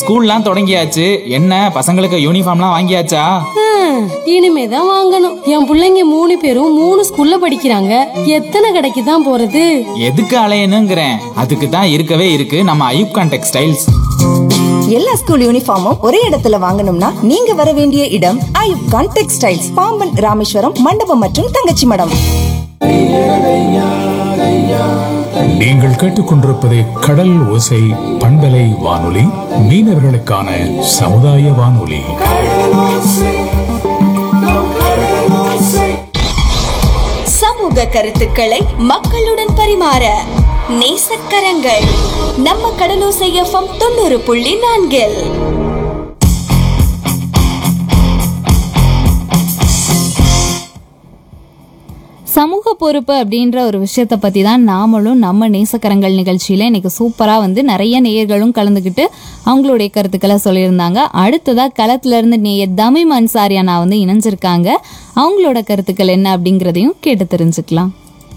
ஸ்கூல்லாம் தொடங்கியாச்சு என்ன பசங்களுக்கு யூனிஃபார்ம்லாம் வாங்கியாச்சா ஹம், இனிமேதான் வாங்கணும் என் புள்ளைங்க மூணு பேரும் மூணு ஸ்கூல்ல படிக்கிறாங்க எத்தனை கடைக்கு தான் போறது எதுக்கு அலையணுங்கிறேன் அதுக்கு தான் இருக்கவே இருக்கு நம்ம ஐயூப்கான் டெக்ஸ்டைல்ஸ் எல்லா ஸ்கூல் யூனிஃபார்மும் ஒரே இடத்துல வாங்கணும்னா நீங்க வர வேண்டிய இடம் ஐயூப் கான் டெக்ஸ்டைல்ஸ் பாம்பன் ராமேஸ்வரம் மண்டபம் மற்றும் தங்கச்சி மடம் நீங்கள் கேட்டுக்கொண்டிருப்பது கடல் ஓசை பண்பலை வானொலி மீனவர்களுக்கான சமுதாய வானொலி சமூக கருத்துக்களை மக்களுடன் பரிமாற நேசக்கரங்கள் நம்ம கடலோசை எஃப்எம் தொண்ணூறு புள்ளி நான்கில் சமூக பொறுப்பு அப்படின்ற ஒரு விஷயத்தை பற்றி தான் நாமளும் நம்ம நேசக்கரங்கள் நிகழ்ச்சியில் இன்னைக்கு சூப்பராக வந்து நிறைய நேயர்களும் கலந்துக்கிட்டு அவங்களுடைய கருத்துக்களை சொல்லியிருந்தாங்க அடுத்ததாக களத்துலேருந்து நேயர் தமிம் அன்சாரி அண்ணா வந்து இணைஞ்சிருக்காங்க அவங்களோட கருத்துக்கள் என்ன அப்படிங்கிறதையும் கேட்டு தெரிஞ்சுக்கலாம்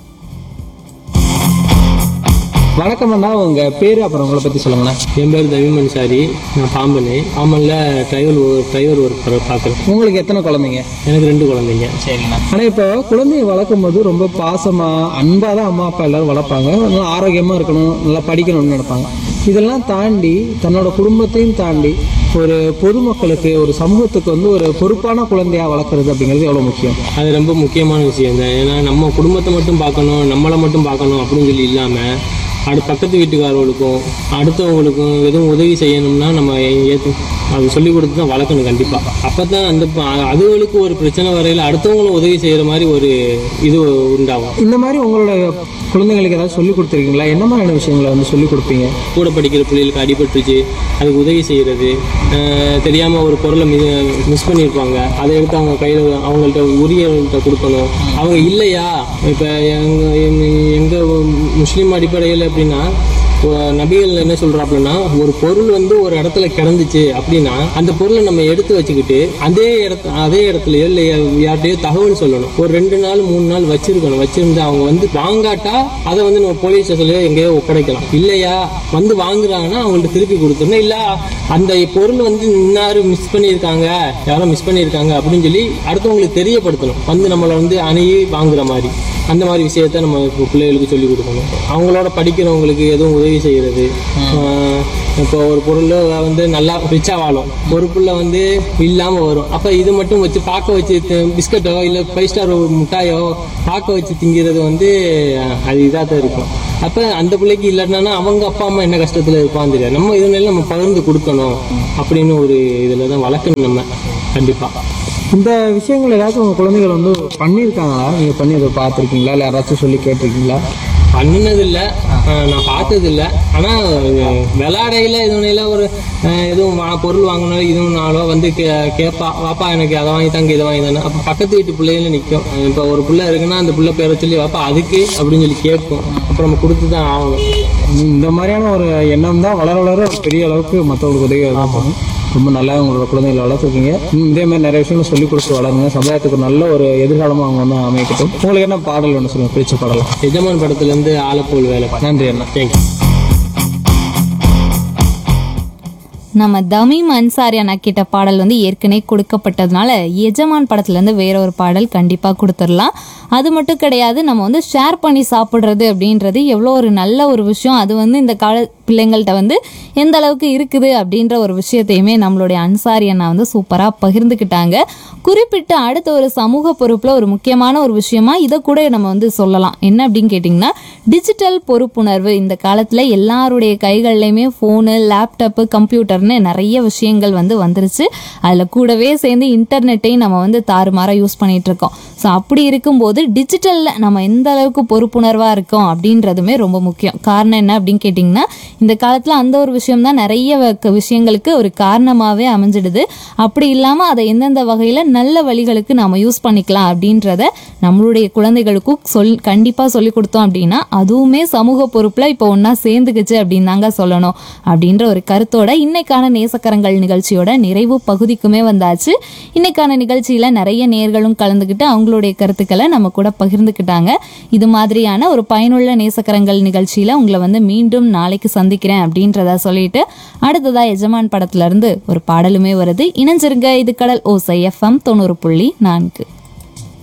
வணக்கம் அண்ணா உங்க பேரு அப்புறம் உங்களை பத்தி சொல்லுங்கண்ணா என் பேர் தவிமன் சாரி நான் பாம்பனு பாம்பனில் டிரைவர் டிரைவர் ஒர்க் பார்க்குறேன் உங்களுக்கு எத்தனை குழந்தைங்க எனக்கு ரெண்டு குழந்தைங்க சரிண்ணா ஆனா இப்போ குழந்தைய வளர்க்கும் போது ரொம்ப பாசமா அன்பா தான் அம்மா அப்பா எல்லாரும் வளர்ப்பாங்க நல்லா ஆரோக்கியமா இருக்கணும் நல்லா படிக்கணும்னு நினைப்பாங்க இதெல்லாம் தாண்டி தன்னோட குடும்பத்தையும் தாண்டி ஒரு பொதுமக்களுக்கு ஒரு சமூகத்துக்கு வந்து ஒரு பொறுப்பான குழந்தையா வளர்க்குறது அப்படிங்கிறது எவ்வளவு முக்கியம் அது ரொம்ப முக்கியமான விஷயம் தான் ஏன்னா நம்ம குடும்பத்தை மட்டும் பார்க்கணும் நம்மளை மட்டும் பார்க்கணும் அப்படின்னு சொல்லி இல்லாமல் அடு பக்கத்து வீட்டுக்காரர்களுக்கும் அடுத்தவங்களுக்கும் எதுவும் உதவி செய்யணும்னா நம்ம ஏற்று அது சொல்லி கொடுத்து தான் வளர்க்கணும் கண்டிப்பாக அப்போ தான் அந்த ப- அதுகளுக்கு ஒரு பிரச்சனை வரையில் அடுத்தவங்களும் உதவி செய்கிற மாதிரி ஒரு இது உண்டாகும் இந்த மாதிரி உங்களோட குழந்தைங்களுக்கு ஏதாவது சொல்லி கொடுத்துருக்கீங்களா என்ன மாதிரியான விஷயங்களை வந்து சொல்லி கொடுப்பீங்க கூட படிக்கிற பிள்ளைகளுக்கு அடிபட்டுருச்சு அதுக்கு உதவி செய்கிறது தெரியாமல் ஒரு பொருளை மிஸ் மிஸ் பண்ணியிருப்பாங்க அதை எடுத்து அவங்க கையில் அவங்கள்ட்ட உரியவங்கள்ட்ட கொடுக்கணும் அவங்க இல்லையா இப்போ எங்கள் எங்கள் முஸ்லீம் அடிப்படையில் எப்படின்னா ஒ- நபிகள் என்ன சொல்றாப்புலன்னா ஒரு பொருள் வந்து ஒரு இடத்துல கிடந்துச்சு அப்படின்னா அந்த பொருளை நம்ம எடுத்து வச்சுக்கிட்டு அதே இடத்து அதே இடத்துலயோ இல்லை யார்கிட்டயோ தகவல் சொல்லணும் ஒரு ரெண்டு நாள் மூணு நாள் வச்சிருக்கணும் வச்சிருந்து அவங்க வந்து வாங்காட்டா அதை வந்து நம்ம போலீஸ் ஸ்டேஷன்லயோ எங்கேயோ ஒப்படைக்கலாம் இல்லையா வந்து வாங்குறாங்கன்னா அவங்கள்ட்ட திருப்பி கொடுத்துடணும் இல்ல அந்த பொருள் வந்து இன்னாரு மிஸ் பண்ணியிருக்காங்க யாரோ மிஸ் பண்ணியிருக்காங்க அப்படின்னு சொல்லி அடுத்தவங்களுக்கு தெரியப்படுத்தணும் வந்து நம்மளை வந்து அணுகி வாங்குற மாதிரி அந்த மாதிரி விஷயத்த நம்ம இப்போ பிள்ளைகளுக்கு சொல்லி கொடுக்கணும் அவங்களோட படிக்கிறவங்களுக்கு எதுவும் உதவி செய்யறது ஆஹ் இப்போ ஒரு பொருள் வந்து நல்லா ரிச்சா வாழும் ஒரு புள்ள வந்து இல்லாம வரும் அப்ப இது மட்டும் வச்சு பார்க்க வச்சு தி- பிஸ்கட்டோ இல்ல ஃபைவ் ஸ்டார் மிட்டாயோ பார்க்க வச்சு திங்கிறது வந்து அஹ், அது இதாக தான் இருக்கும் அப்ப அந்த பிள்ளைக்கு இல்லைன்னா அவங்க அப்பா அம்மா என்ன கஷ்டத்துல இருப்பான்னு தெரியாது நம்ம இதனால நம்ம பகிர்ந்து கொடுக்கணும் அப்படின்னு ஒரு இதுல தான் வளர்க்கணும் நம்ம கண்டிப்பா இந்த விஷயங்கள் ஏதாச்சும் உங்க குழந்தைகள் வந்து பண்ணியிருக்காங்களா நீங்க பண்ணி அதை பார்த்துருக்கீங்களா இல்லை யாராச்சும் சொல்லி கேட்டிருக்கீங்களா பண்ணினதில்ல அஹ் நான் பார்த்ததில்ல ஆனால் விளாடையில் எதுவும் ஒரு அஹ் எதுவும் வா பொருள் வாங்கணும் இதுவும் நாளோ வந்து கே கேட்பா வாப்பா எனக்கு அதை வாங்கி தாங்க இதை வாங்கி தானே அப்போ பக்கத்து வீட்டு பிள்ளைகளும் நிற்கும் இப்போ ஒரு பிள்ளை இருக்குன்னா அந்த பிள்ளை பேரை சொல்லி வாப்பா அதுக்கு அப்படின்னு சொல்லி கேட்கும் அப்புறம் நம்ம கொடுத்து தான் ஆகணும் இந்த மாதிரியான ஒரு எண்ணம் தான் வளர வளர பெரிய அளவுக்கு மற்றவங்களுக்கு உதவியாக தான் போகும் ரொம்ப நல்லா உங்களோட குழந்தைகளை வளர்த்துருக்கீங்க இன்னும் இதே மாதிரி நிறைய விஷயங்கள் சொல்லி கொடுத்து வளருங்க சமுதாயத்துக்கு ஒரு நல்ல ஒரு எதிர்காலமாக அவங்க வந்து அமைக்கட்டும் உங்களுக்கு என்ன பாடல் ஒன்று சொல்லுங்க பிடிச்ச பாடலாம் எஜமான் படத்துலேருந்து ஆலப்போல் வேலை நன்றி அண்ணா தேங்க்யூ நம்ம தமிம் அன்சாரி அண்ணா கிட்ட பாடல் வந்து ஏற்கனவே கொடுக்கப்பட்டதுனால எஜமான் படத்துலேருந்து வேற ஒரு பாடல் கண்டிப்பாக கொடுத்துடலாம் அது மட்டும் கிடையாது நம்ம வந்து ஷேர் பண்ணி சாப்பிட்றது அப்படின்றது எவ்வளோ ஒரு நல்ல ஒரு விஷயம் அது வந்து இந்த கால பிள்ளைங்கள்ட்ட வந்து எந்த அளவுக்கு இருக்குது அப்படின்ற ஒரு விஷயத்தையுமே நம்மளுடைய அன்சாரி அண்ணா வந்து சூப்பராக பகிர்ந்துக்கிட்டாங்க குறிப்பிட்டு அடுத்த ஒரு சமூக பொறுப்பில் ஒரு முக்கியமான ஒரு விஷயமா இதை கூட நம்ம வந்து சொல்லலாம் என்ன அப்படின்னு கேட்டிங்கன்னா டிஜிட்டல் பொறுப்புணர்வு இந்த காலத்தில் எல்லாருடைய கைகள்லையுமே ஃபோனு லேப்டாப்பு கம்ப்யூட்டர்னு நிறைய விஷயங்கள் வந்து வந்துருச்சு அதில் கூடவே சேர்ந்து இன்டர்நெட்டையும் நம்ம வந்து தாறுமாறாக யூஸ் பண்ணிட்டு இருக்கோம் ஸோ அப்படி இருக்கும்போது டிஜிட்டலில் நம்ம எந்த அளவுக்கு பொறுப்புணர்வாக இருக்கோம் அப்படின்றதுமே ரொம்ப முக்கியம் காரணம் என்ன அப்படின்னு கேட்டிங்கன்னா இந்த காலத்தில் அந்த ஒரு விஷயம் தான் நிறைய வ- விஷயங்களுக்கு ஒரு காரணமாகவே அமைஞ்சிடுது அப்படி இல்லாமல் அதை எந்தெந்த வகையில் நல்ல வழிகளுக்கு நாம் யூஸ் பண்ணிக்கலாம் அப்படின்றத நம்மளுடைய குழந்தைகளுக்கும் சொல் கண்டிப்பாக சொல்லி கொடுத்தோம் அப்படின்னா அதுவுமே சமூக பொறுப்பில் இப்போ ஒன்றா சேர்ந்துக்குச்சு அப்படின்னு தாங்க சொல்லணும் அப்படின்ற ஒரு கருத்தோட இன்னைக்கான நேசக்கரங்கள் நிகழ்ச்சியோட நிறைவு பகுதிக்குமே வந்தாச்சு இன்னைக்கான நிகழ்ச்சியில் நிறைய நேர்களும் கலந்துக்கிட்டு அவங்களுடைய கருத்துக்களை நம்ம கூட பகிர்ந்துக்கிட்டாங்க இது மாதிரியான ஒரு பயனுள்ள நேசக்கரங்கள் நிகழ்ச்சியில் உங்களை வந்து மீண்டும் நாளைக்கு சந்தி சந்திக்கிறேன் அப்படின்றத சொல்லிட்டு அடுத்ததா எஜமான் படத்துல இருந்து ஒரு பாடலுமே வருது இணைஞ்சிருங்க இது கடல் ஓசை எஃப்எம் தொண்ணூறு புள்ளி நான்கு